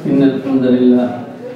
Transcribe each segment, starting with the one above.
إن الحمد لله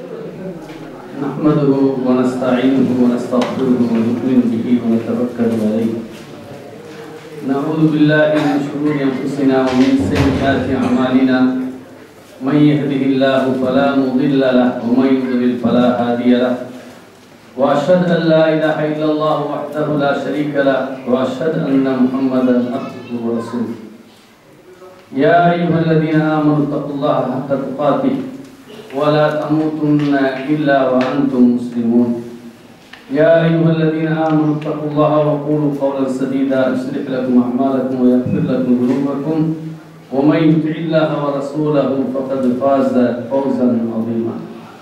نحمده ونستعينه ونستغفره ونؤمن به ونتوكل عليه نعوذ بالله من شرور أنفسنا ومن سيئات أعمالنا من يهده الله فلا مضل له ومن يضلل فلا هادي له وأشهد أن لا إله إلا الله وحده لا شريك له وأشهد أن محمدا عبده ورسوله يا أيها الذين آمنوا اتقوا الله حق تقاته ولا تموتن إلا وأنتم مسلمون يا أيها الذين آمنوا اتقوا الله وقولوا قولا سديدا يصلح لكم أعمالكم ويغفر لكم ذنوبكم ومن يطع الله ورسوله فقد فاز فوزا عظيما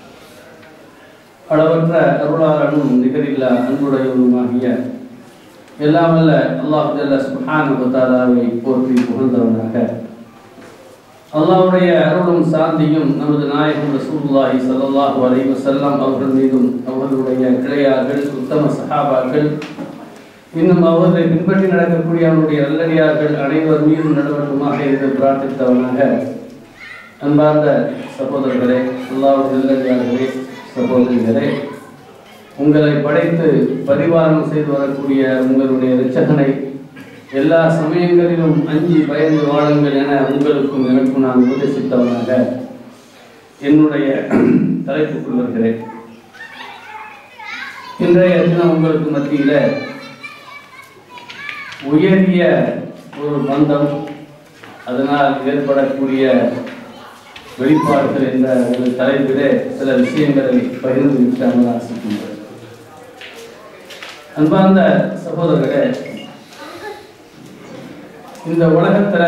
அளவற்ற அருளாளனும் நிகரில்லா அன்புடையவனுமாகிய எல்லாம் வல்ல அல்லாஹ் ஜல்ல சுப்ஹானஹு வதஆலாவை போற்றி புகழ்ந்தவனாக அல்லாஹ்வுடைய அருளும் சாந்தியும் நமது நாயகம் ரசூலுல்லாஹி ஸல்லல்லாஹு அலைஹி வஸல்லம் அவர்கள் மீதும் அவர்களுடைய கிளையார்கள் உத்தம சஹாபாக்கள் இன்னும் அவர்களை பின்பற்றி நடக்கக்கூடிய அவருடைய நல்லடியார்கள் அனைவர் மீதும் நடவட்டுமாக என்று பிரார்த்தித்தவனாக அன்பார்ந்த சகோதரர்களே அல்லாஹ் நல்லடியார்களே சகோதரிகளே உங்களை படைத்து பரிவாரம் செய்து வரக்கூடிய உங்களுடைய இரட்சகனை எல்லா சமயங்களிலும் அஞ்சி பயந்து வாழுங்கள் என உங்களுக்கும் எனக்கும் நான் உபதேசித்தவனாக என்னுடைய தலைப்புக்குள் வருகிறேன் இன்றைய தினம் உங்களுக்கு மத்தியில உயரிய ஒரு பந்தம் அதனால் ஏற்படக்கூடிய வெளிப்பாடுகள் என்ற ஒரு தலைப்பிலே சில விஷயங்களை பகிர்ந்து விட்டாமல் ஆசிக்கின்றேன் அன்பார்ந்த சகோதரர்களே இந்த உலகத்துல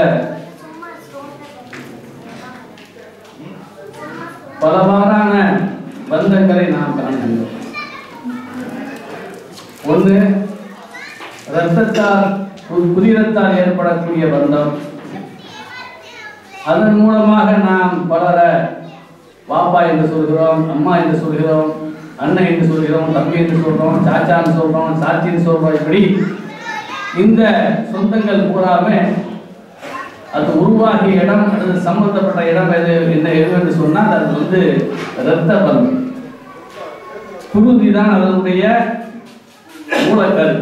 பலவாறான பந்தங்களை நாம் காண்கின்றோம் ஒன்று இரத்தத்தால் புதிரத்தால் ஏற்படக்கூடிய பந்தம் அதன் மூலமாக நாம் பலரை பாப்பா என்று சொல்கிறோம் அம்மா என்று சொல்கிறோம் அண்ணன் என்று சொல்கிறோம் தம்பி என்று சொல்றோம் சாச்சான்னு சொல்றோம் சாச்சின்னு சொல்றோம் இப்படி இந்த சொந்தங்கள் பூராமே அது உருவாகிய இடம் அல்லது சம்பந்தப்பட்ட இடம் எது என்ன எது என்று சொன்னால் அது வந்து இரத்த பந்தம் குருதி தான் அதனுடைய மூலக்கரு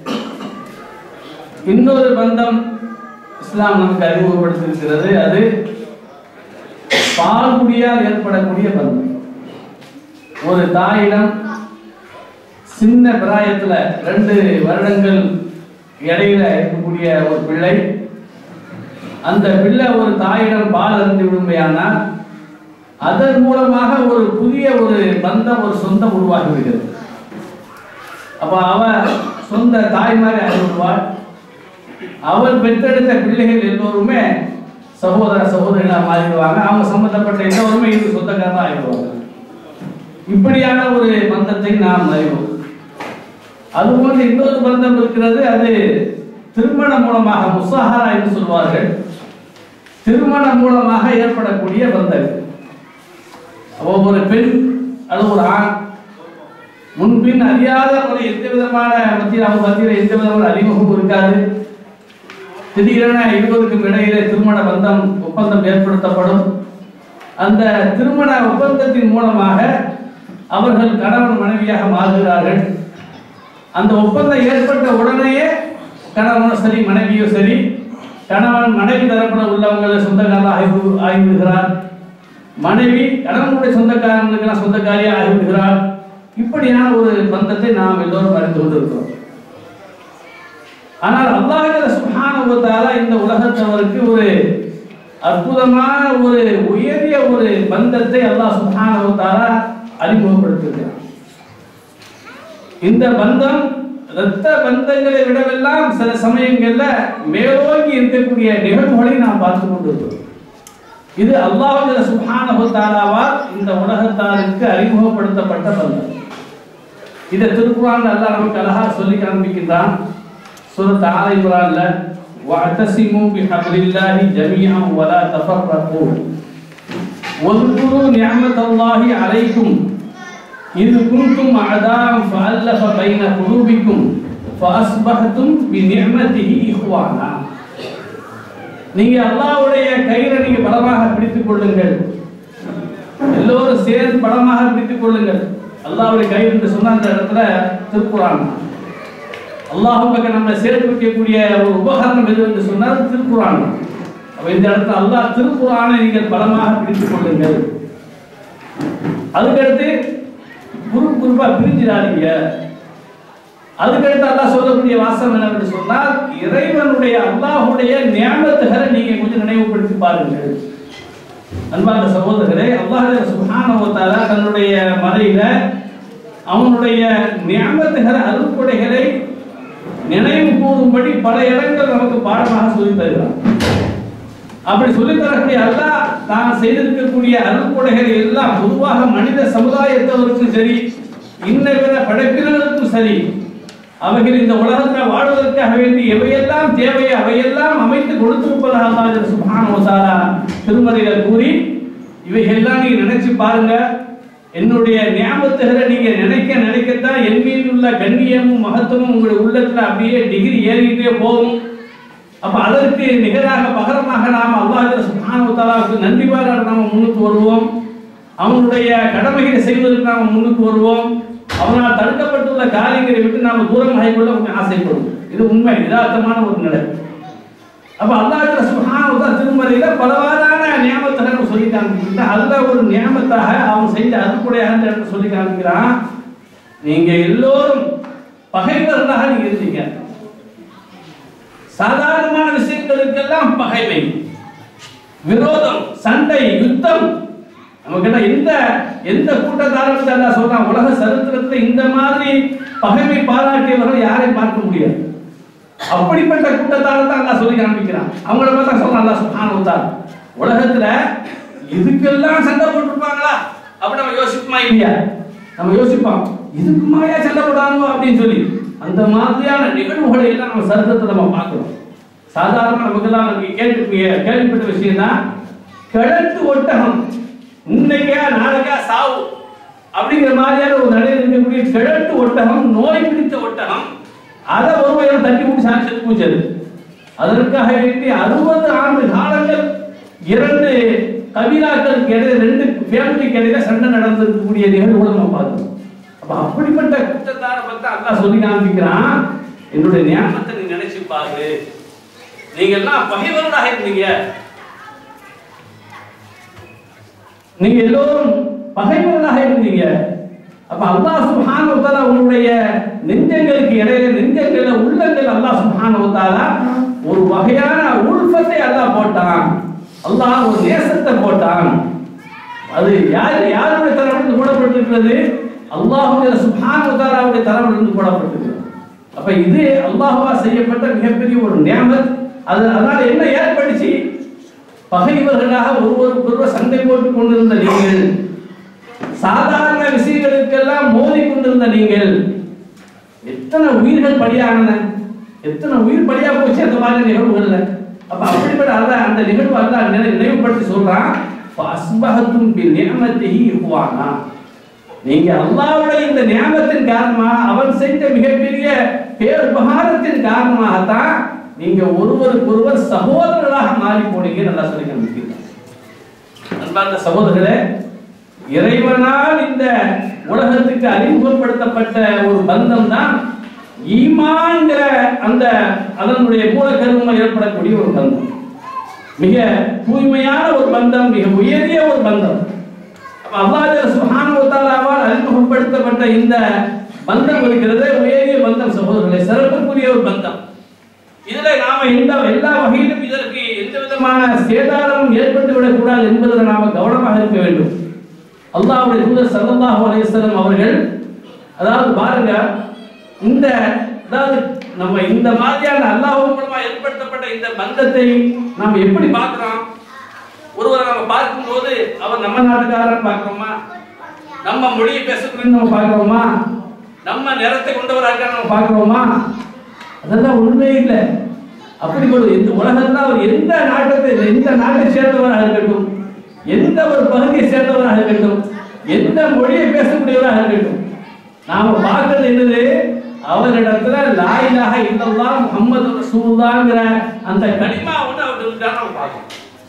இன்னொரு பந்தம் இஸ்லாம் நமக்கு அறிமுகப்படுத்தியிருக்கிறது அது பால்குடியால் ஏற்படக்கூடிய பந்தம் ஒரு தாயிடம் சின்ன பிராயத்துல ரெண்டு வருடங்கள் இடையில இருக்கக்கூடிய ஒரு பிள்ளை அந்த பிள்ளை ஒரு தாயிடம் பால் அருந்து விடுமையானால் அதன் மூலமாக ஒரு புதிய ஒரு பந்தம் ஒரு சொந்தம் உருவாகி விடுகிறது அப்ப அவ சொந்த தாய் மாதிரி அறிவிடுவாள் அவள் பெற்றெடுத்த பிள்ளைகள் எல்லோருமே சகோதர சகோதரிகளாக மாறிடுவாங்க அவங்க சம்பந்தப்பட்ட எல்லோருமே இது சொந்தக்காரமாக ஆகிடுவாங்க இப்படியான ஒரு பந்தத்தை நாம் அறிவோம் அதுபோன்று இன்னொரு பந்தம் இருக்கிறது அது திருமணம் மூலமாக முசாஹரா என்று சொல்வார்கள் திருமணம் மூலமாக ஏற்படக்கூடிய பந்தங்கள் ஒரு பெண் அல்லது ஒரு ஆண் முன்பின் அறியாத ஒரு எந்த விதமான மத்தியில் அவங்க மத்தியில் எந்த விதமான அறிமுகம் இருக்காது திடீரென இருவருக்கும் இடையிலே திருமண பந்தம் ஒப்பந்தம் ஏற்படுத்தப்படும் அந்த திருமண ஒப்பந்தத்தின் மூலமாக அவர்கள் கணவன் மனைவியாக மாறுகிறார்கள் அந்த ஒப்பந்தம் ஏற்பட்ட உடனேயே கணவனோ சரி மனைவியோ சரி கணவன் மனைவி தரப்பட உள்ளவங்களை சொந்தக்காரர் ஆய்வு ஆகிவிடுகிறார் மனைவி கணவனுடைய சொந்தக்காரனுக்கெல்லாம் சொந்தக்காரியாக ஆகிவிடுகிறார் இப்படியான ஒரு பந்தத்தை நாம் எல்லோரும் அறிந்து கொண்டிருக்கிறோம் ஆனால் அல்லாஹ் சுபானுவத்தால இந்த உலகத்தவருக்கு ஒரு அற்புதமான ஒரு உயரிய ஒரு பந்தத்தை அல்லாஹ் சுபானுவத்தால அறிமுகப்படுத்தியிருக்கிறார் இந்த பந்தம் இரத்த பந்தங்களை விடவெல்லாம் சில சமயங்கள்ல மேலோங்கி இருக்கக்கூடிய நிகழ்வுகளை நாம் பார்த்து கொண்டிருக்கிறோம் இது அல்லாஹ் சுபானுவத்தாலாவால் இந்த உலகத்தாருக்கு அறிமுகப்படுத்தப்பட்ட பந்தம் இதை திருக்குறான் அல்லாஹ் நமக்கு அழகா சொல்லி காண்பிக்கின்றான் சூரத் ஆல இம்ரான்ல வஅதஸிமு பிஹப்லில்லாஹி ஜமீஅன் வலா தஃபர்ரகு واذكروا نعمة الله عليكم إذ كنتم أعداء فألف بين قلوبكم فأصبحتم بنعمته إخوانا நீங்க அல்லாஹ்வுடைய கயிறை நீங்க பலமாக பிடித்துக் கொள்ளுங்கள் எல்லோரும் சேர்ந்து பலமாக பிடித்துக் கொள்ளுங்கள் அல்லாஹ்வுடைய கை என்று சொன்ன அந்த இடத்துல திருக்குறான் அல்லாஹ் பக்கம் நம்மளை சேர்த்து வைக்கக்கூடிய ஒரு உபகரணம் எது என்று சொன்னால் திருக்குறான் அப்ப இந்த இடத்துல அல்லாஹ் திருக்குறானை நீங்கள் பலமாக பிடித்துக் கொள்ளுங்கள் அதுக்கடுத்து குரூப் குரூப்பா பிரிஞ்சிடாதீங்க அதுக்கடுத்து அல்லாஹ் சொல்லக்கூடிய வாசம் என்னவென்று சொன்னால் இறைவனுடைய அல்லாஹ்வுடைய நியாமத்துகளை நீங்க கொஞ்சம் நினைவுபடுத்தி பாருங்கள் அன்பார்ந்த சகோதரர்களே அல்லாஹ் சுப்ஹானஹு வ தஆலா தன்னுடைய மறையில அவனுடைய நியாமத்துகளை அருள்கொடைகளை நினைவு கூறும்படி பல இடங்கள் நமக்கு பாடமாக சொல்லித் தருகிறான் அப்படி சொல்லித் தரக்கூடிய அல்லாஹ் தான் செய்திருக்கக்கூடிய அருள்கொடைகளை எல்லாம் பொதுவாக மனித சமுதாயத்தவருக்கும் சரி இன்ன பிற படைப்பினருக்கும் சரி அவைகள் இந்த உலகத்தில் வாழ்வதற்காக வேண்டி எவையெல்லாம் தேவையோ அவையெல்லாம் அமைத்து கொடுத்திருப்பதாக அல்லாஹ் சுப்ஹானஹு வ தஆலா திருமறையில கூறி இவைகள்லாம் நீங்க நினைச்சு பாருங்க என்னுடைய ஞாபகத்துகளை நீங்க நினைக்க நினைக்கத்தான் என் மீது உள்ள கண்ணியமும் மகத்துவமும் உங்களுடைய உள்ளத்துல அப்படியே டிகிரி ஏறிக்கிட்டே போகும் அப்ப அதற்கு நிகராக பகரமாக நாம் அல்லாஹ் சுப்ஹானஹு வ தஆலாவுக்கு நன்றி பாராட்ட நாம முன்னுக்கு வருவோம் அவனுடைய கடமைகளை செய்வதற்கு நாம் முன்னுக்கு வருவோம் அவனால் தடுக்கப்பட்டுள்ள காரியங்களை விட்டு நாம் தூரம் ஆகிக்கொள்ள கொஞ்சம் ஆசைப்படுவோம் இது உண்மை யதார்த்தமான ஒரு நிலை அப்ப அல்லாஹ் சுப்ஹானஹு வ தஆலா திருமறையில பலவாறான நியாமத்தை நம்ம சொல்லி காமிக்கிறான் அதுல ஒரு நியாமத்தாக அவன் செஞ்ச அருக்குடையாக இந்த இடத்துல சொல்லி காமிக்கிறான் நீங்க எல்லோரும் பகைவர்களாக நீங்க இருந்தீங்க சாதாரணமான விஷயங்களுக்கெல்லாம் பகைமை விரோதம் சண்டை யுத்தம் நமக்கு எந்த எந்த கூட்டத்தாரும் அல்லாஹ் சொல்றான் உலக சரித்திரத்துல இந்த மாதிரி பகைமை பாராட்டியவர்கள் யாரையும் பார்க்க முடியாது அப்படிப்பட்ட கூட்டத்தாரை தான் அல்லாஹ் சொல்லி காண்பிக்கிறான் அவங்கள பார்த்தா சொல்றான் அல்லாஹ் சுப்ஹானஹு வ தஆலா உலகத்துல இதுக்கெல்லாம் சண்டை போட்டுருப்பாங்களா அப்படி நம்ம யோசிப்போமா இல்லையா நம்ம யோசிப்போம் இதுக்குமாயா சண்டை போடாங்க அப்படின்னு சொல்லி அந்த மாதிரியான நிகழ்வுகளை எல்லாம் நம்ம சரித்திரத்தை நம்ம பார்க்கிறோம் சாதாரண நமக்கெல்லாம் நமக்கு கேள்வி கேள்விப்பட்ட விஷயம் தான் கிழட்டு ஒட்டகம் இன்னைக்கா நாளைக்கா சாவு அப்படிங்கிற மாதிரியான ஒரு நிலையில் இருக்கக்கூடிய கிழட்டு ஒட்டகம் நோய் பிடித்த ஒட்டகம் அதை ஒரு வயது தட்டி விட்டு சாமி செத்து போச்சது அதற்காக வேண்டி அறுபது ஆண்டு காலங்கள் இரண்டு கபிலாக்களுக்கு இடையில ரெண்டு ஃபேமிலிக்கு இடையில சண்டை நடந்திருக்கக்கூடிய நிகழ்வுகளை நம்ம பார்த்தோம் அப்ப அப்படிப்பட்ட குற்றத்தார பத்தி அல்லாஹ் சொல்லி காண்பிக்கிறான் என்னுடைய ஞாபகத்தை நீ நினைச்சு பாரு நீங்க எல்லாம் பகைவர்களாக இருந்தீங்க நீங்க எல்லோரும் பகைவர்களாக இருந்தீங்க அப்ப அல்லாஹ் சுப்ஹானஹு வ தஆலா உங்களுடைய நெஞ்சங்களுக்கு இடையில நெஞ்சங்கள்ல உள்ளங்கள் அல்லாஹ் சுப்ஹானஹு வ தஆலா ஒரு வகையான உள்பத்தை அல்லாஹ் போட்டான் அல்லாஹ் ஒரு நேசத்தை போட்டான் அது யார் யாருடைய தரப்பிலிருந்து போடப்பட்டிருக்கிறது அல்லாஹுடைய சுப்ஹானஹு வ தஆலாவுடைய தரப்பிலிருந்து போடப்பட்டிருக்கிறது அப்ப இது அல்லாஹ்வா செய்யப்பட்ட மிகப்பெரிய ஒரு நியமத் அது அதனால என்ன ஏற்பட்டுச்சு பகைவர்களாக ஒருவருக்கொருவர் சண்டை போட்டுக் கொண்டிருந்த நீங்கள் சாதாரண விஷயங்களுக்கெல்லாம் மோதி கொண்டிருந்த நீங்கள் எத்தனை உயிர்கள் பலியானன எத்தனை உயிர் பலியா போச்சு அந்த மாதிரி நிகழ்வுகள்ல அப்ப அப்படிப்பட்ட அல்ல அந்த நிகழ்வு அல்ல நினை- நினைவுபடுத்தி சொல்றான் அஸ்பகத்தும் பி நியமத்திஹி இஹ்வானா நீங்க அல்லாஹ்வுடைய இந்த நியமத்தின் காரணமா அவன் செஞ்ச மிகப்பெரிய பேருபகாரத்தின் காரணமாகத்தான் நீங்க ஒருவருக்கொருவர் சகோதரர்களாக மாறி போனீங்க நல்லா சொல்லி காமிக்கிறான் அன்பார்ந்த சகோதரர்களே இறைவனால் இந்த உலகத்துக்கு அறிமுகப்படுத்தப்பட்ட ஒரு பந்தம் தான் ஈமான்கிற அந்த அதனுடைய மூலக்கருவம் ஏற்படக்கூடிய ஒரு பந்தம் மிக தூய்மையான ஒரு பந்தம் மிக உயரிய ஒரு பந்தம் அப்ப அல்லாஹ் சுப்ஹானஹு வ தஆலாவால் அறிமுகப்படுத்தப்பட்ட இந்த பந்தம் இருக்கிறது உயரிய பந்தம் சகோதரர்களே சிறப்புக்குரிய ஒரு பந்தம் இதுல நாம எந்த எல்லா வகையிலும் இதற்கு எந்த விதமான சேதாரமும் ஏற்பட்டு விடக்கூடாது என்பதில் நாம கவனமாக இருக்க வேண்டும் அல்லாஹ்வுடைய தூதர் ஸல்லல்லாஹு அலைஹி வஸல்லம் அவர்கள் அதாவது பாருங்க இந்த அதாவது நம்ம இந்த மாதிரியான அல்லாஹ் மூலமா ஏற்படுத்தப்பட்ட இந்த பந்தத்தை நாம் எப்படி பார்க்கிறோம் ஒருவரை நம்ம பார்க்கும்போது அவர் நம்ம நாட்டுக்காரன் பார்க்கிறோமா நம்ம மொழியை பேசக்கூடிய நம்ம பார்க்கிறோமா நம்ம நிறத்தை கொண்டவராக இருக்கான்னு நம்ம பார்க்கிறோமா அதெல்லாம் ஒண்ணுமே இல்லை அப்படி ஒரு இந்த உலகத்துல அவர் எந்த நாட்டத்தை எந்த நாட்டை சேர்ந்தவராக இருக்கட்டும் எந்த ஒரு பகுதியை சேர்ந்தவராக இருக்கட்டும் எந்த மொழியை பேசக்கூடியவராக இருக்கட்டும் நாம பார்க்கிறது என்னது அவரிடத்துல லாயிலாக இல்லல்லா முகமது ரசூலுல்லாங்கிற அந்த கனிமா ஒன்று அவர்கிட்ட நம்ம பார்க்கணும்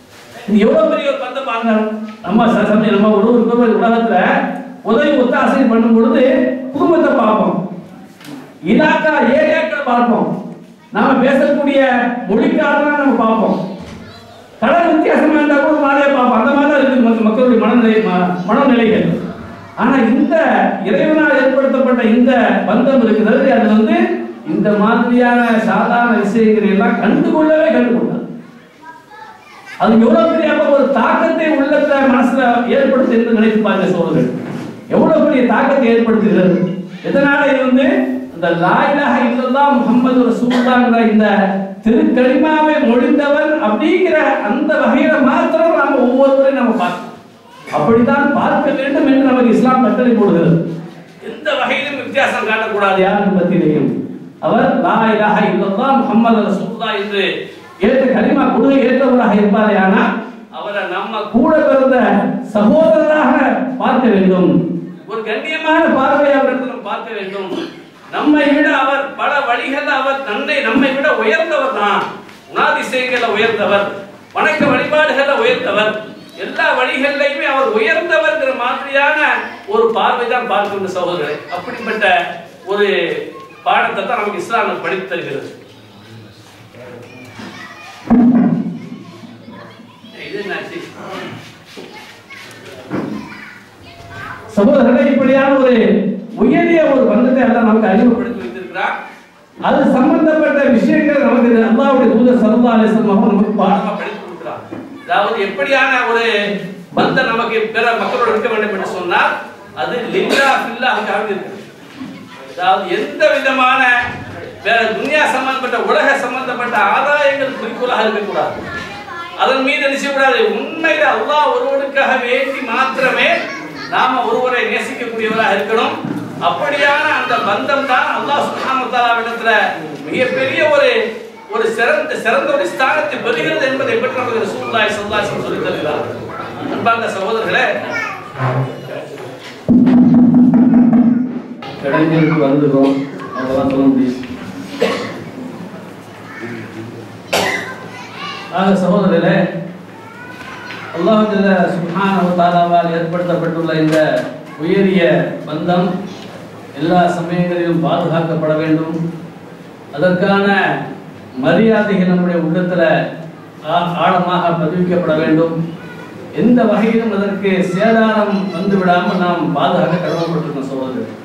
இது எவ்வளவு பெரிய ஒரு பந்தம் பாருங்க நம்ம ச- சமயம் நம்ம ஒரு ஒரு உலகத்துல உதவி ஒத்தாசை பண்ணும் பொழுது குடும்பத்தை பார்ப்போம் இலாக்கா ஏரியாக்கள் பார்ப்போம் நாம பேசக்கூடிய மொழிக்காரலாம் நம்ம பார்ப்போம் கடல் வித்தியாசமா இருந்தா கூட மாதிரியே பார்ப்போம் அந்த மாதிரி தான் இருக்குது மக்க- மக்களுடைய மனநிலை ம- மனநிலைகள் ஆனா இந்த இறைவனால் ஏற்படுத்தப்பட்ட இந்த பந்தம் இருக்கிறது அது வந்து இந்த மாதிரியான சாதாரண விஷயங்களை எல்லாம் கண்டுகொள்ளவே கண்டுகொள்ளாது அது எவ்வளவு பெரிய அப்ப ஒரு தாக்கத்தை உள்ளத்துல மனசுல ஏற்படுத்து என்று நினைத்து பாருங்க சோழர்கள் எவ்வளவு பெரிய தாக்கத்தை ஏற்படுத்துகிறது எதனால இது வந்து இந்த லாயிலாக இல்லல்லா முகமது ரசூலுல்லாங்கிற இந்த திருக்கலிமாவை மொழிந்தவர் அப்படிங்கிற அந்த வகையில மாத்திரம் நாம ஒவ்வொருவரையும் நம்ம பார்க்கணும் அப்படித்தான் பார்க்க வேண்டும் என்று நமக்கு இஸ்லாம் கட்டளை போடுகிறது எந்த வகையிலும் வித்தியாசம் காட்டக்கூடாது யாருக்கு பத்தியிலையும் அவர் லா இலாஹ இல்லல்லாஹ் முஹம்மது ரசூலுல்லாஹ் என்று ஏற்ற கலிமா கொள்கை ஏற்றவராக இருப்பாரே ஆனால் அவரை நம்ம கூட பிறந்த சகோதரராக பார்க்க வேண்டும் ஒரு கண்ணியமான பார்வையை அவரிடத்தில் பார்க்க வேண்டும் நம்மை விட அவர் பல வழிகளில் அவர் தன்னை நம்மை விட உயர்ந்தவர் தான் குணாதிசயங்கள உயர்ந்தவர் வணக்க வழிபாடுகளை உயர்ந்தவர் எல்லா வழிகளிலையுமே அவர் உயர்ந்தவர்ங்கிற மாதிரியான ஒரு பார்வை தான் பார்க்கின்ற சகோதரர்களே அப்படிப்பட்ட ஒரு பாடத்தை தான் நமக்கு இஸ்லாம் படித்து தருகிறது இது என்னாச்சு சகோதரர்களே இப்படியான ஒரு உயரிய ஒரு பந்தத்தை எல்லாம் நமக்கு அறிமுகப்படுத்தி வைத்திருக்கிறார் அது சம்பந்தப்பட்ட விஷயங்கள் நமக்கு அல்லாவுடைய தூதர் சல்லா அலிஸ்லாம் அவர்கள் நமக்கு பாடமா படித்து கொடுக்கிறார் அதாவது எப்படியான ஒரு பந்தம் நமக்கு பிற மக்களோடு இருக்க வேண்டும் என்று சொன்னால் அது லில்லா ஃபில்லாஹ்காக இருக்கு அதாவது எந்த விதமான வேற துனியா சம்பந்தப்பட்ட உலக சம்பந்தப்பட்ட ஆதாயங்கள் குறிக்கோளாக இருக்கக்கூடாது அதன் மீது என்ன செய்யக்கூடாது உண்மையில அல்லாஹ் ஒருவனுக்காக வேண்டி மாத்திரமே நாம ஒருவரை நேசிக்கக்கூடியவராக இருக்கணும் அப்படியான அந்த பந்தம் தான் அல்லாஹ் சுப்ஹானஹு வ தஆலாவிடத்துல மிகப்பெரிய ஒரு ஒரு சிறந்த சிறந்த ஒரு ஸ்தானத்தை பெறுகிறது என்பதை பற்றி நமக்கு ரசூலுல்லாஹி ஸல்லல்லாஹு அலைஹி வஸல்லம் சொல்லித் தருகிறார் அன்பார்ந்த சகோதரர்களே இடைஞ்சலுக்கு வந்துடும் அவ்வளவுதான் சொல்ல முடியும் ஆக சகோதரர்களே அல்லாஹ் ஜல்ல சுப்ஹானஹு வ தஆலாவால் ஏற்படுத்தப்பட்டுள்ள இந்த உயரிய பந்தம் எல்லா சமயங்களிலும் பாதுகாக்கப்பட வேண்டும் அதற்கான மரியாதைகள் நம்முடைய உள்ளத்துல ஆ- ஆழமாக பதிவிக்கப்பட வேண்டும் எந்த வகையிலும் அதற்கு சேதாரம் வந்து விடாமல் நாம் பாதுகாக்க கடமைப்பட்டிருக்கோம் சகோதரர்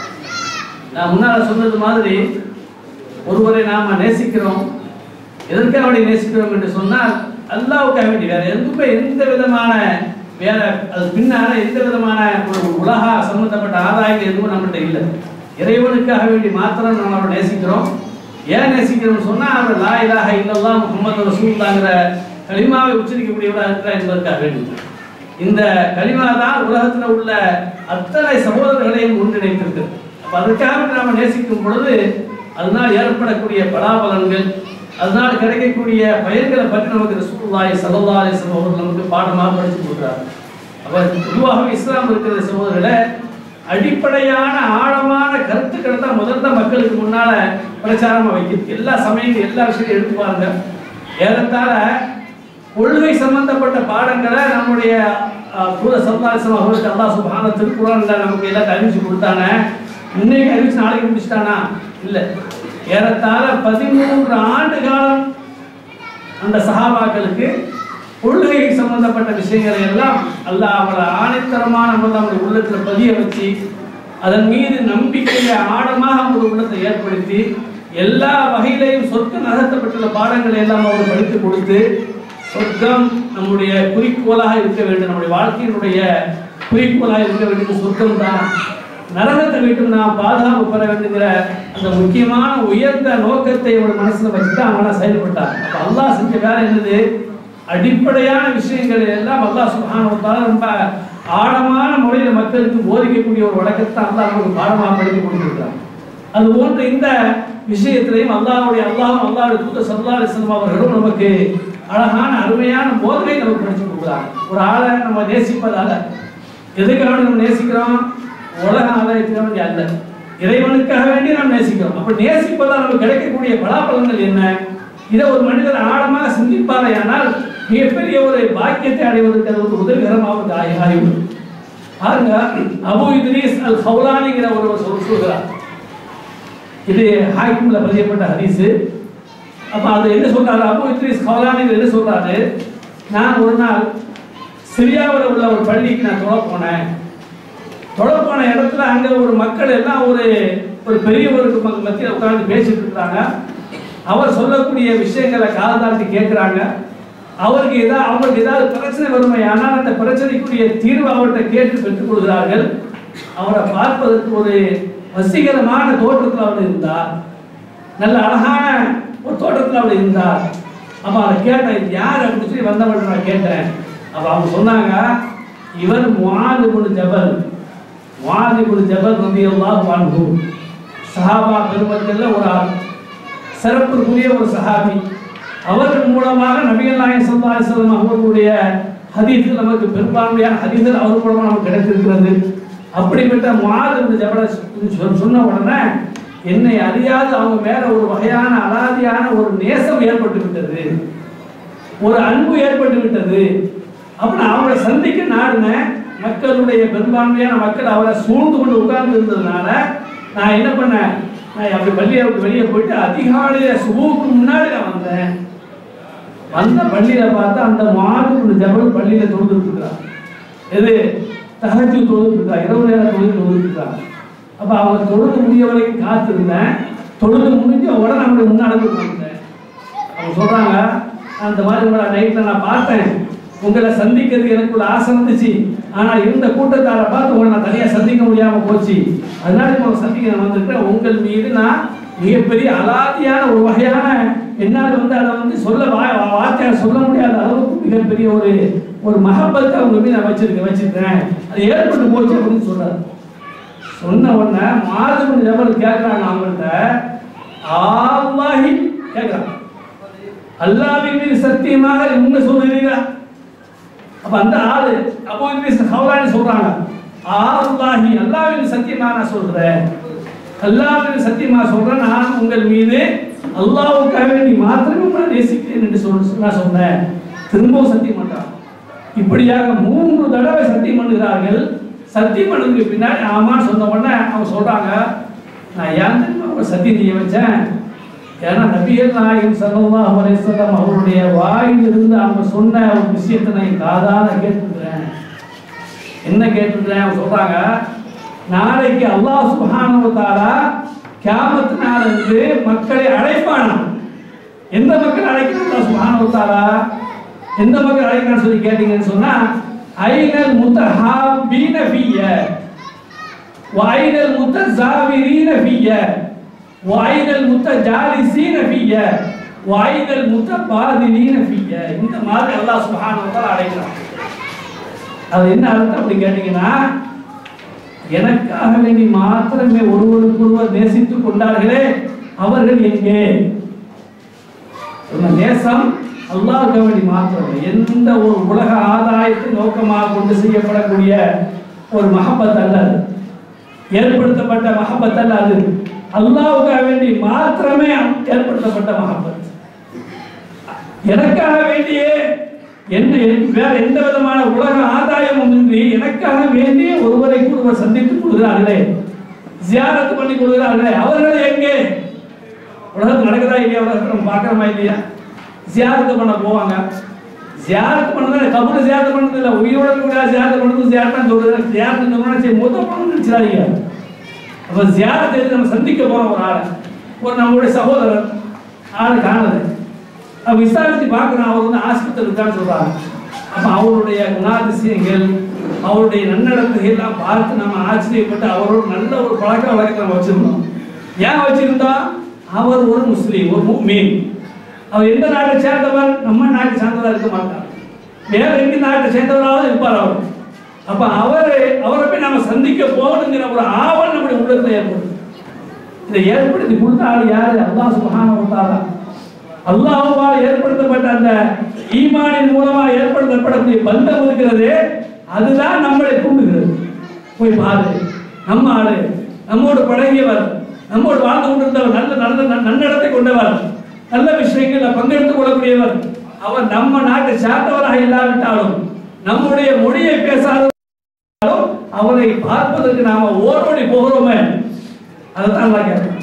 நான் முன்னால சொன்னது மாதிரி ஒருவரை நாம நேசிக்கிறோம் எதற்காக அவனை நேசிக்கிறோம் என்று சொன்னால் அல்லாவுக்காக வேண்டி வேற எதுவுமே எந்த விதமான வேற அது பின்னால எந்த விதமான ஒரு உலக சம்பந்தப்பட்ட ஆதாயங்கள் எதுவும் நம்மகிட்ட இல்லை இறைவனுக்காக வேண்டி மாத்திரம் நம்ம அவரை நேசிக்கிறோம் ஏன் நேசிக்கிறோம்னு சொன்னா அவர் லா இலாஹ இல்லல்லாஹ் முஹம்மது ரசூலுல்லாஹ்ங்கிற கலிமாவை உச்சரிக்கக்கூடியவராக இருக்கிறார் என்பதற்காக வேண்டி இந்த கலிமா தான் உலகத்துல உள்ள அத்தனை சகோதரர்களையும் ஒன்றிணைத்திருக்கு அப்ப அதுக்காக நாம நேசிக்கும் பொழுது அதனால் ஏற்படக்கூடிய பலாபலன்கள் அதனால் கிடைக்கக்கூடிய பயன்களை பற்றி நமக்கு ரசூலுல்லாஹி ஸல்லல்லாஹு அலைஹி வஸல்லம் அவர்கள் நமக்கு பாடமாக படித்து கொடுக்குறாங்க அப்ப பொதுவாக இஸ்லாம் இருக்கிற சகோதரர்களே அடிப்படையான ஆழமான கருத்துக்களை தான் முதல்ல மக்களுக்கு முன்னால பிரச்சாரமா வைக்குது எல்லா சமயங்களும் எல்லா விஷயத்தையும் எடுத்து பாருங்க ஏறத்தாழ கொள்கை சம்பந்தப்பட்ட பாடங்களை நம்முடைய அஹ், தூத சல்லாசம் அவர்களுக்கு அல்லாஹ் சுபான திருக்குறள்ல நமக்கு எல்லாம் அறிவிச்சு கொடுத்தானே இன்னைக்கு அறிவிச்சு நாளைக்கு முடிச்சிட்டானா இல்ல ஏறத்தாழ பதிமூன்று ஆண்டு காலம் அந்த சஹாபாக்களுக்கு கொள்கை சம்பந்தப்பட்ட விஷயங்களை எல்லாம் அல்லாஹ் அவளை ஆணித்தரமான முறையில் அவருடைய உள்ளத்துல பதிய வச்சு அதன் மீது நம்பிக்கையை ஆழமாக அவருடைய உள்ளத்தை ஏற்படுத்தி எல்லா வகையிலையும் சொர்க்கம் நகர்த்தப்பட்டுள்ள பாடங்களை எல்லாம் அவர் படித்து கொடுத்து சொர்க்கம் நம்முடைய குறிக்கோளாக இருக்க வேண்டும் நம்முடைய வாழ்க்கையினுடைய குறிக்கோளாக இருக்க வேண்டியது சொர்க்கம் தான் நரகத்தை விட்டு நாம் பாதுகாப்பு பெற வேண்டுங்கிற அந்த முக்கியமான உயர்ந்த நோக்கத்தை ஒரு மனசுல வச்சுட்டு அவங்க செயல்பட்டாங்க அப்ப அல்லாஹ் செஞ்ச வேலை என்னது அடிப்படையான விஷயங்கள் எல்லாம் அல்லாஹ் சுப்ஹானஹு வ தஆலா ரொம்ப ஆழமான முறையில மக்களுக்கு போதிக்கக்கூடிய ஒரு வழக்கத்தை அல்லாஹ் நமக்கு பாடமாக படித்து கொடுத்திருக்கிறார் அது போன்ற இந்த விஷயத்திலையும் அல்லாஹ்வுடைய அல்லாஹும் அல்லாஹ்வுடைய தூதர் ஸல்லல்லாஹு அலைஹி வஸல்லம் அவர்களும் நமக்கு அழகான அருமையான போதனை நமக்கு படிச்சு கொடுக்குறாங்க ஒரு ஆளை நம்ம நேசிப்பதால எதுக்காக நம்ம நேசிக்கிறோம் உலக ஆதாயத்துக்காக வேண்டி அல்ல இறைவனுக்காக வேண்டி நாம் நேசிக்கிறோம் அப்ப நேசிப்பதால் நமக்கு கிடைக்கக்கூடிய பலாபலங்கள் என்ன இதை ஒரு மனிதர் ஆழமாக சிந்திப்பாரையானால் மிகப்பெரிய ஒரு பாக்கியத்தை அடைவதற்கு அது ஒரு உதவிகரமாக ஆகி ஆகிவிடும் பாருங்க அபு இத்ரீஸ் அல் ஹவுலானிங்கிற ஒரு சொல் சொல்கிறார் இது ஹாக்கிம்ல பதியப்பட்ட ஹதீஸ் அப்ப அது என்ன சொல்றாரு அபு இத்ரீஸ் ஹவுலானி என்ன சொல்றாரு நான் ஒரு நாள் சிரியாவில் உள்ள ஒரு பள்ளிக்கு நான் தொலை போனேன் தொலை போன இடத்துல அங்க ஒரு மக்கள் எல்லாம் ஒரு ஒரு பெரியவருக்கு ம- மத்தியில் உட்கார்ந்து பேசிட்டு இருக்கிறாங்க அவர் சொல்லக்கூடிய விஷயங்களை காதாட்டி கேட்குறாங்க அவருக்கு ஏதாவது அவங்களுக்கு ஏதாவது பிரச்சனை வருமே ஆனால் அந்த பிரச்சனைக்குரிய தீர்வு அவர்கிட்ட கேட்டு பெற்றுக் கொள்கிறார்கள் அவரை பார்ப்பதற்கு ஒரு வசீகரமான தோற்றத்தில் அவர் இருந்தார் நல்ல அழகான ஒரு தோட்டத்தில் அவர் இருந்தார் அப்ப அதை கேட்டேன் இது யார் அப்படின்னு சொல்லி வந்தவன் நான் கேட்டேன் அப்ப அவங்க சொன்னாங்க இவர் முஆது இப்னு ஜபல் முஆது இப்னு ஜபல் ரலியல்லாஹு அன்ஹு சஹாபா பெருமக்கள்ல ஒரு ஆள் சிறப்புக்குரிய ஒரு சஹாபி அவர்கள் மூலமாக நபிகள் நாயகம் ஸல்லல்லாஹு அலைஹி வஸல்லம் அவர்களுடைய ஹதீஸில் நமக்கு பெரும்பான்மையான ஹதீஸில் அவர் மூலமாக நமக்கு கிடைத்திருக்கிறது அப்படிப்பட்ட முஆது இப்னு ஜபலை சொ- சொன்ன உடனே என்னை அறியாத அவங்க மேல ஒரு வகையான அலாதியான ஒரு நேசம் ஏற்பட்டு விட்டது ஒரு அன்பு ஏற்பட்டு விட்டது அப்ப நான் அவரை சந்திக்க நாடினேன் மக்களுடைய பெரும்பான்மையான மக்கள் அவரை சூழ்ந்து கொண்டு உட்கார்ந்து இருந்ததுனால நான் என்ன பண்ணேன் நான் அப்படி பள்ளியை விட்டு வெளியே போயிட்டு அதிகாலையில சுபுக்கு முன்னாடி நான் வந்தேன் வந்த பள்ளியில பார்த்தா அந்த மாடு ஜபல் பள்ளியில தொழுதுட்டு இருக்கிறான் எது தகச்சு தொழுதுட்டு இருக்கா இரவு நேரம் தொழுது தொழுதுட்டு இருக்கா அப்ப அவங்க தொழுது முடிய வரைக்கும் காத்திருந்தேன் தொழுது முடிஞ்ச உடனே அவனுடைய முன்னாடி போய் உட்கார்ந்துட்டேன் அவங்க சொல்றாங்க அந்த மாதிரி உங்களை நைட்ல நான் பார்த்தேன் உங்களை சந்திக்கிறதுக்கு எனக்குள்ள ஆசை இருந்துச்சு ஆனா இருந்த கூட்டத்தார பார்த்து உங்களை நான் தனியா சந்திக்க முடியாம போச்சு அதனால உங்களை சந்திக்க நான் வந்திருக்கிறேன் உங்கள் மீது நான் மிகப்பெரிய அலாதியான ஒரு வகையான என்னால் வந்து அதை வந்து சொல்ல வா வா- வார்த்தையால் சொல்ல முடியாத அளவுக்கு மிகப்பெரிய ஒரு ஒரு மகப்பத்தை அவங்க மீது நான் வச்சிருக்கேன் வச்சிருக்கேன் அது ஏற்பட்டு போச்சு அப்படின்னு சொல்றாரு சொன்ன உடனே மாதவன் ஜபல் கேட்கிறாங்க அவங்கள்ட்ட ஆவாஹி கேட்கிறான் அல்லாவின் மீது சத்தியமாக உண்மை சொல்லுறீங்களா அப்ப அந்த ஆளு அப்போ இங்கிலீஷ் ஹவுலான்னு சொல்றாங்க ஆல்லாஹி அல்லாவின் சத்தியமா நான் சொல்றேன் அல்லாவின் சத்தியமா சொல்றேன் நான் உங்கள் மீது அல்லாவுக்காக வேண்டி மாத்திரமே உங்களை நேசிக்கிறேன் என்று சொல் நான் சொன்னேன் திரும்பவும் சத்தியம் பண்றான் இப்படியாக மூன்று தடவை சத்தியம் பண்ணுகிறார்கள் சத்தியம் பண்ணதுக்கு பின்னாடி ஆமான்னு சொன்ன உடனே அவங்க சொல்றாங்க நான் ஏன் தெரியுமா உங்களை சத்தியம் செய்ய வச்சேன் ஏன்னா நபிகள் நாயகம் ஸல்லல்லாஹு அலைஹி வஸல்லம் அவருடைய வாயிலிருந்து அவங்க சொன்ன ஒரு விஷயத்தை நான் காதால கேட்டிருக்கிறேன் என்ன கேட்டிருக்கிறேன் அவங்க சொல்றாங்க நாளைக்கு அல்லாஹ் சுப்ஹானஹு வ தஆலா கியாமத் நாளன்று மக்களை அழைப்பானாம் எந்த மக்கள் அழைக்கிறான் அல்லாஹ் சுப்ஹானஹு வ தஆலா எந்த மக்கள் அழைக்கிறான்னு சொல்லி கேட்டீங்கன்னு சொன்னா ஐனல் முத்தஹாபீன ஃபிய்ய وأين المتزاورين فيا وأين المتجالسين فيا وأين المتبادلين فيا இந்த மாதிரி அல்லாஹ் சுப்ஹானஹு வ தஆலா அழைக்கிறான் அது என்ன அர்த்தம் அப்படி கேட்டீங்கன்னா எனக்காக வேண்டி மாத்திரமே ஒருவருக்கொருவர் நேசித்துக் கொண்டார்களே அவர்கள் எங்கே சொன்ன நேசம் அல்லாஹ்வுக்கு வேண்டி மாத்திரம் எந்த ஒரு உலக ஆதாயத்தை நோக்கமாக கொண்டு செய்யப்படக்கூடிய ஒரு மஹப்பத் அல்ல அது. ஏற்படுத்தப்பட்ட மஹப்பத் அல்ல அது அல்லாஹ்வுக்காக வேண்டி மாத்திரமே ஏற்படுத்தப்பட்ட மஹப்பத் எனக்காக வேண்டியே என்ன வேற எந்த விதமான உலக ஆதாயமும் இன்றி எனக்காக வேண்டிய ஒருவரை ஒருவர் சந்தித்துக் கொள்கிறார்களே ஜியாரத்து பண்ணி கொள்கிறார்களே அவர்கள் எங்கே உலகத்தில் நடக்குதா இல்லையா உலகத்தில் நம்ம பார்க்குறோமா இல்லையா ஜியாரத்து பண்ண போவாங்க ஜியாரத்து பண்ணது கபூர் ஜியாரத்து பண்ணது இல்லை உயிரோட கூட ஜியாரத்து பண்ணது ஜியாரத்தான் சொல்றது ஜியாரத்து சொன்னா சரி மூத்த பண்ணு நினைச்சிடாதீங்க அப்போ ஜியாரத்தை எதுக்கு நம்ம சந்திக்க போறோம் ஒரு ஆளை ஒரு நம்மளுடைய சகோதரர் ஆளு காணுது அவன் விசாரிச்சு பார்க்குறான் அவர் வந்து ஆஸ்பத்திரி இருக்கான்னு சொல்றாங்க அப்போ அவருடைய குணாதிசயங்கள் அவருடைய நன்னடத்தைகள் எல்லாம் பார்த்து நம்ம ஆச்சரியப்பட்டு அவரோட நல்ல ஒரு பழக்க வழக்கத்தை நம்ம வச்சிருந்தோம் ஏன் வச்சிருந்தோம் அவர் ஒரு முஸ்லீம் ஒரு முக்மீன் அவர் எந்த நாட்டை சேர்ந்தவர் நம்ம நாட்டை சேர்ந்தவராக இருக்க மாட்டார் வேற எந்த நாட்டை சேர்ந்தவராவது இருப்பார் அவர் அப்ப அவரை அவரை போய் நம்ம சந்திக்க போகணுங்கிற ஒரு ஆவல் நம்முடைய உள்ளத்தில் ஏற்படும் இதை ஏற்படுத்தி கொடுத்த ஆள் யாரு அல்லாஹ் சுப்ஹானஹு வ தஆலா அல்லாஹ்வால் ஏற்படுத்தப்பட்ட அந்த ஈமானின் மூலமா ஏற்படுத்தப்படக்கூடிய பந்தம் இருக்கிறது அதுதான் நம்மளை தூண்டுகிறது போய் பாரு நம்ம ஆளு நம்மோடு பழகியவர் நம்மோடு வாழ்ந்து கொண்டிருந்தவர் நல்ல நல்ல நன்- நன்னடத்தை கொண்டவர் நல்ல விஷயங்களில் பங்கெடுத்துக் கொள்ளக்கூடியவர் அவர் நம்ம நாட்டை சார்ந்தவராக இல்லாவிட்டாலும் நம்முடைய மொழியை பேசாத அவரை பார்ப்பதற்கு நாம ஓடோடி போகிறோமே அதுதான் நான் கேட்கிறேன்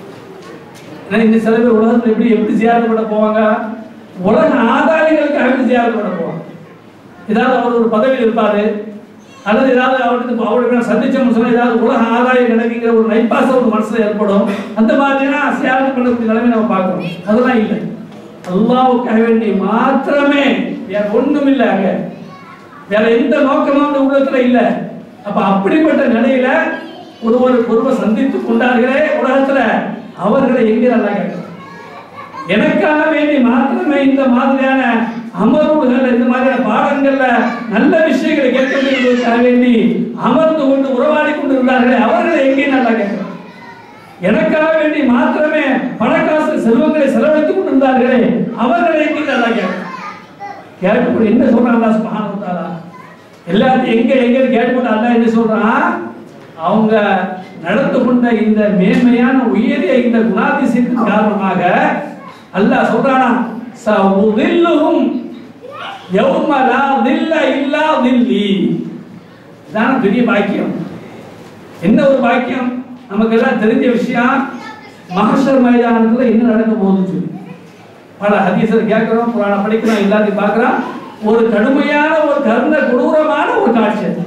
ஏன்னா இந்த சில பேர் உலகத்துல எப்படி எப்படி ஜியாரத் பண்ண போவாங்க உலக ஆதாயங்களுக்காக எப்படி ஜியாரத் பண்ண போவாங்க ஏதாவது அவர் ஒரு பதவியில் இருப்பாரு அல்லது ஏதாவது அவருக்கு அவருக்கு நான் சந்திச்சோம்னு சொன்னா ஏதாவது உலக ஆதாயம் கிடைக்குங்கிற ஒரு நைப்பாசம் ஒரு மனசுல ஏற்படும் அந்த மாதிரியான சியாரத் பண்ணக்கூடிய நிலைமை நம்ம பார்க்கிறோம் அதெல்லாம் இல்லை அல்லாவுக்காக வேண்டி மாத்திரமே வேற ஒண்ணும் இல்லை அங்க வேற எந்த நோக்கமும் அந்த உள்ளத்துல இல்ல அப்ப அப்படிப்பட்ட நிலையில ஒருவர் ஒருவர் சந்தித்து கொண்டார்களே உலகத்துல அவர்களை எங்க நல்லா கேட்கிறோம் எனக்காக வேண்டி மாத்திரமே இந்த மாதிரியான அமர்வுகள் இந்த மாதிரியான பாடங்கள்ல நல்ல விஷயங்களை கேட்க வேண்டும் என்பதற்காக வேண்டி அமர்ந்து கொண்டு உறவாடி கொண்டு இருந்தார்களே அவர்களை எங்கே நல்லா கேட்கிறோம் எனக்காக வேண்டி மாத்திரமே பணக்காசு செல்வங்களை செலவழித்துக் கொண்டிருந்தார்களே அவர்களை எங்கே நல்லா கேட்கிறோம் கேட்கப்படும் என்ன சொல்றான் அல்லாஹ் சுப்ஹானஹு வ தஆலா எல்லாத்தையும் எங்க எங்க கேட்கப்பட்ட அல்லாஹ் என்ன சொல்றான் அவங்க நடந்து கொண்ட இந்த மேன்மையான உயரிய இந்த குணாதிசயத்தின் காரணமாக அல்லாஹ் சொல்றானா சவுதில்லுஹும் யௌம லா தில்ல இல்லா தில்லி இதான பெரிய பாக்கியம் என்ன ஒரு பாக்கியம் நமக்கு எல்லாம் தெரிஞ்ச விஷயம் மகஷர் மைதானத்துல என்ன நடக்க போகுதுன்னு சொல்லி பல ஹதீஸர் கேட்கிறோம் புராணம் படிக்கிறோம் எல்லாத்தையும் பார்க்கிறோம் ஒரு கடுமையான ஒரு கருண கொடூரமான ஒரு காட்சி அது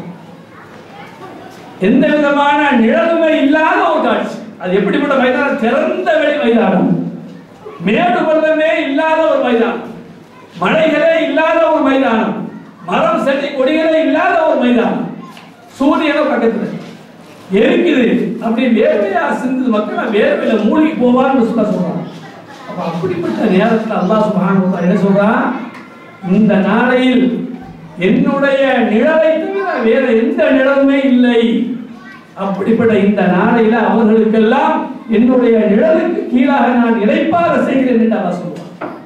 எந்த விதமான நிழலுமே இல்லாத ஒரு காட்சி அது எப்படிப்பட்ட மைதானம் திறந்த வெளி மைதானம் மேடு பள்ளமே இல்லாத ஒரு மைதானம் மலைகளே இல்லாத ஒரு மைதானம் மரம் செடி கொடிகளே இல்லாத ஒரு மைதானம் சூரியனும் பக்கத்துல எரிக்குது அப்படி வேர்வையா சிந்து மக்கள் வேர்வையில மூழ்கி போவான்னு சொல்ல சொல்றாங்க அப்ப அப்படிப்பட்ட நேரத்தில் அல்லாஹ் சுப்ஹானஹு வ தஆலா என்ன சொல்றான் இந்த நாளையில் என்னுடைய நிழலை தவிர வேற எந்த நிழலுமே இல்லை அப்படிப்பட்ட இந்த நாளையில அவர்களுக்கெல்லாம் என்னுடைய நிழலுக்கு கீழாக நான் இளைப்பாற செய்கிறேன் என்று அல்லாஹ் சொல்றான்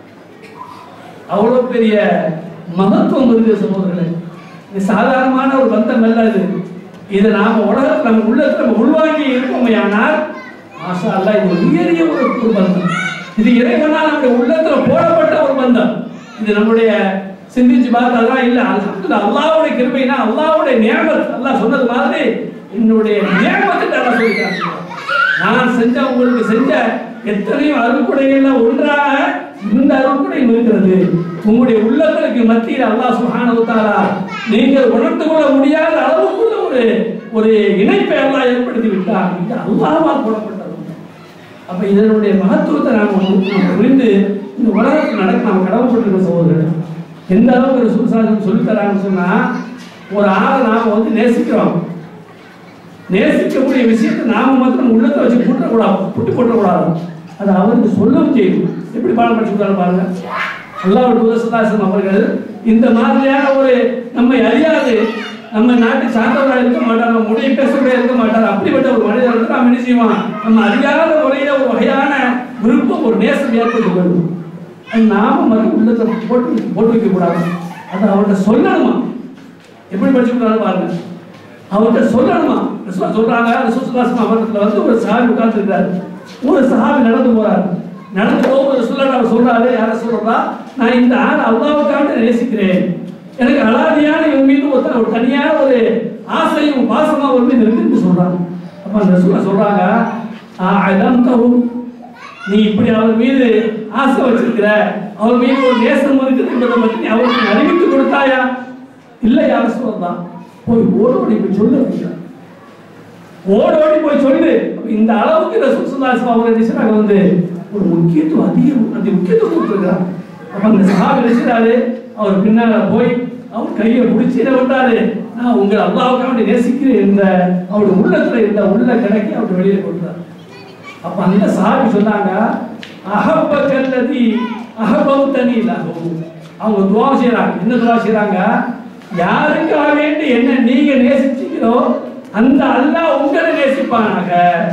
அவ்வளவு பெரிய மகத்துவம் இருக்கு சகோதரர்களே இது சாதாரணமான ஒரு பந்தம் அல்ல இது இதை நாம உலகத்துல நம்ம உள்ளத்துல நம்ம உள்வாங்கி இருப்போமே ஆனால் மாஷா அல்லாஹ் இது ஒரு உயரிய ஒரு ஒரு பந்தம் இது இறைவனால் நம்முடைய உள்ளத்துல போடப்பட்ட ஒரு பந்தம் இது நம்முடைய சிந்திச்சு பார்த்தா இல்ல அல்ஹம்துலில்லாஹ் அல்லாஹ்வுடைய கிருபைனா அல்லாஹ்வுடைய நியமத் அல்லாஹ் சொன்னது மாதிரி என்னுடைய நியமத்தை அல்லாஹ் சொல்லிட்டாங்க நான் செஞ்ச உங்களுக்கு செஞ்ச எத்தனையோ அருள்கொடைகள்ல ஒன்றாக இந்த அருள்கொடையும் இருக்கிறது உங்களுடைய உள்ளங்களுக்கு மத்தியில் அல்லாஹ் சுப்ஹானஹு வ தஆலா நீங்கள் உணர்ந்து கொள்ள முடியாத அளவுக்குள்ள ஒரு ஒரு இணைப்பை அல்லாஹ் ஏற்படுத்தி விட்டார் இது அல்லாஹ்வால் போடப்பட்டது அப்ப இதனுடைய மகத்துவத்தை நாம் நாம் புரிந்து இந்த உலகத்தில் நடக்க நாம் கடவுப்பட்டிருக்க சகோதரர்கள் எந்த அளவுக்கு ஒரு சுசாசனம் சொல்லித்தராங்கன்னு சொன்னா ஒரு ஆளை நாம வந்து நேசிக்கிறோம் நேசிக்கக்கூடிய விஷயத்தை நாம மாத்திரம் உள்ளத்தை வச்சு கூட்டக்கூடாது புட்டு போட்டக்கூடாது அது அவருக்கு சொல்லவும் செய்யும் எப்படி பாடம் படிச்சுக்கிறாரு பாருங்க அல்லாஹ் புதசுதாசன் அவர்கள் இந்த மாதிரியான ஒரு நம்மை அறியாது நம்ம நாட்டு சார்ந்தவராக இருக்க மாட்டார் நம்ம மொழியை பேசக்கூடிய இருக்க மாட்டார் அப்படிப்பட்ட ஒரு மனிதர் வந்து நாம் என்ன செய்வோம் நம்ம அறியாத முறையில ஒரு வகையான விருப்பம் ஒரு நேசம் ஏற்பட்டு போயிடும் அது நாம மறு உள்ளத்தை போட்டு போட்டு வைக்க கூடாது அது அவர்கிட்ட சொல்லணுமா எப்படி படிச்சுக்கிறாரு பாருங்க அவர்கிட்ட சொல்லணுமா ரசூலா சொல்றாங்க ரசூசுல்லாஸ் அவர்கிட்ட வந்து ஒரு சஹாபி உட்கார்ந்துருக்காரு ஒரு சஹாபி நடந்து போறாரு நடந்து போகும்போது ரசூலா அவர் சொல்றாரு யார சொல்றா நான் இந்த ஆள் அல்லாவுக்காக நேசிக்கிறேன் எனக்கு அலாதியான இவன் மீது ஒருத்தன் ஒரு தனியான ஒரு ஆசையும் பாசமா ஒரு மீது இருக்குன்னு சொல்றாங்க அப்ப அந்த ரசூலா சொல்றாங்க அதான் தரும் நீ இப்படி அவர் மீது ஆசை வச்சிருக்கிற அவர் மீது ஒரு நேசம் இருக்குது என்பதை பற்றி நீ அவருக்கு நீ அறிவித்து கொடுத்தாயா இல்லை யார சொல்லலாம் போய் ஓடோடி போய் சொல்லு அப்படிங்கிறார். ஓடோடி போய் சொல்லு அப்ப இந்த அளவுக்கு ரசூல் சுல்லாஸ் அவங்க நினைச்சாங்க வந்து ஒரு முக்கியத்துவம் அதிகம் அந்த முக்கியத்துவம் கொடுத்துருக்காங்க அப்ப அந்த சஹாபி நினைச்சாரு அவர் பின்னால போய் அவர் கையை பிடிச்சி என்ன பண்றாரு நான் உங்களை அல்லாவுக்காக வேண்டி நேசிக்கிறேன் இந்த அவருடைய உள்ளத்துல இருந்த உள்ள கிடக்கி அவர் வெளியில கொடுத்தாரு அப்ப அந்த சாபி சொன்னாங்க அகப்ப கல்லதி அகபம் தனி அவங்க துவா செய்றாங்க என்ன துவா செய்றாங்க யாருக்காக வேண்டி என்ன நீங்க நேசிச்சீங்களோ அந்த அல்லாஹ் உங்களை நேசிப்பானாக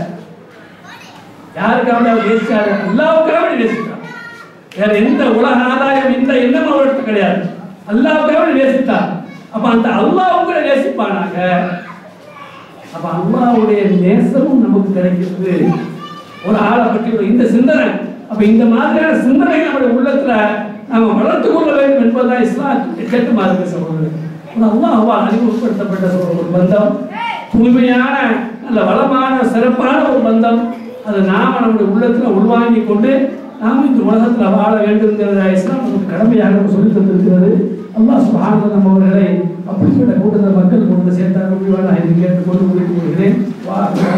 யாருக்காக வேண்டி அவர் நேசிச்சாரு அல்லாவுக்காக வேண்டி நேசித்தார் வேற எந்த உலக ஆதாயம் இந்த எண்ணம் அவருக்கு கிடையாது அல்லாவுக்காக வேண்டி நேசித்தார் அப்ப அந்த அல்லாஹ் உங்களை நேசிப்பானாக அப்ப அல்லாஹ்வுடைய நேசமும் நமக்கு கிடைக்கிறது ஒரு ஆளை பற்றி ஒரு இந்த சிந்தனை அப்ப இந்த மாதிரியான சிந்தனை நம்முடைய உள்ளத்துல நாம வளர்த்து கொள்ள வேண்டும் என்பதுதான் இஸ்லாம் கேட்டுமா இருக்கு சகோதரர் அல்லாஹ்வால் அறிமுகப்படுத்தப்பட்ட ஒரு ஒரு பந்தம் தூய்மையான நல்ல வளமான சிறப்பான ஒரு பந்தம் அதை நாம நம்முடைய உள்ளத்துல உள்வாங்கி கொண்டு நாம இந்த உலகத்துல வாழ வேண்டும்ங்கிறத இஸ்லாம் நமக்கு கடமையாக நம்ம சொல்லி தந்திருக்கிறது அல்லாஹ் சுப்ஹானஹு நம்ம அவர்களை அப்படிப்பட்ட கூட்டத்தில் மக்கள் கொண்டு சேர்த்தார் முடிவான இதை கேட்டுக்கொண்டு முடித்து கொள்கிறேன் வா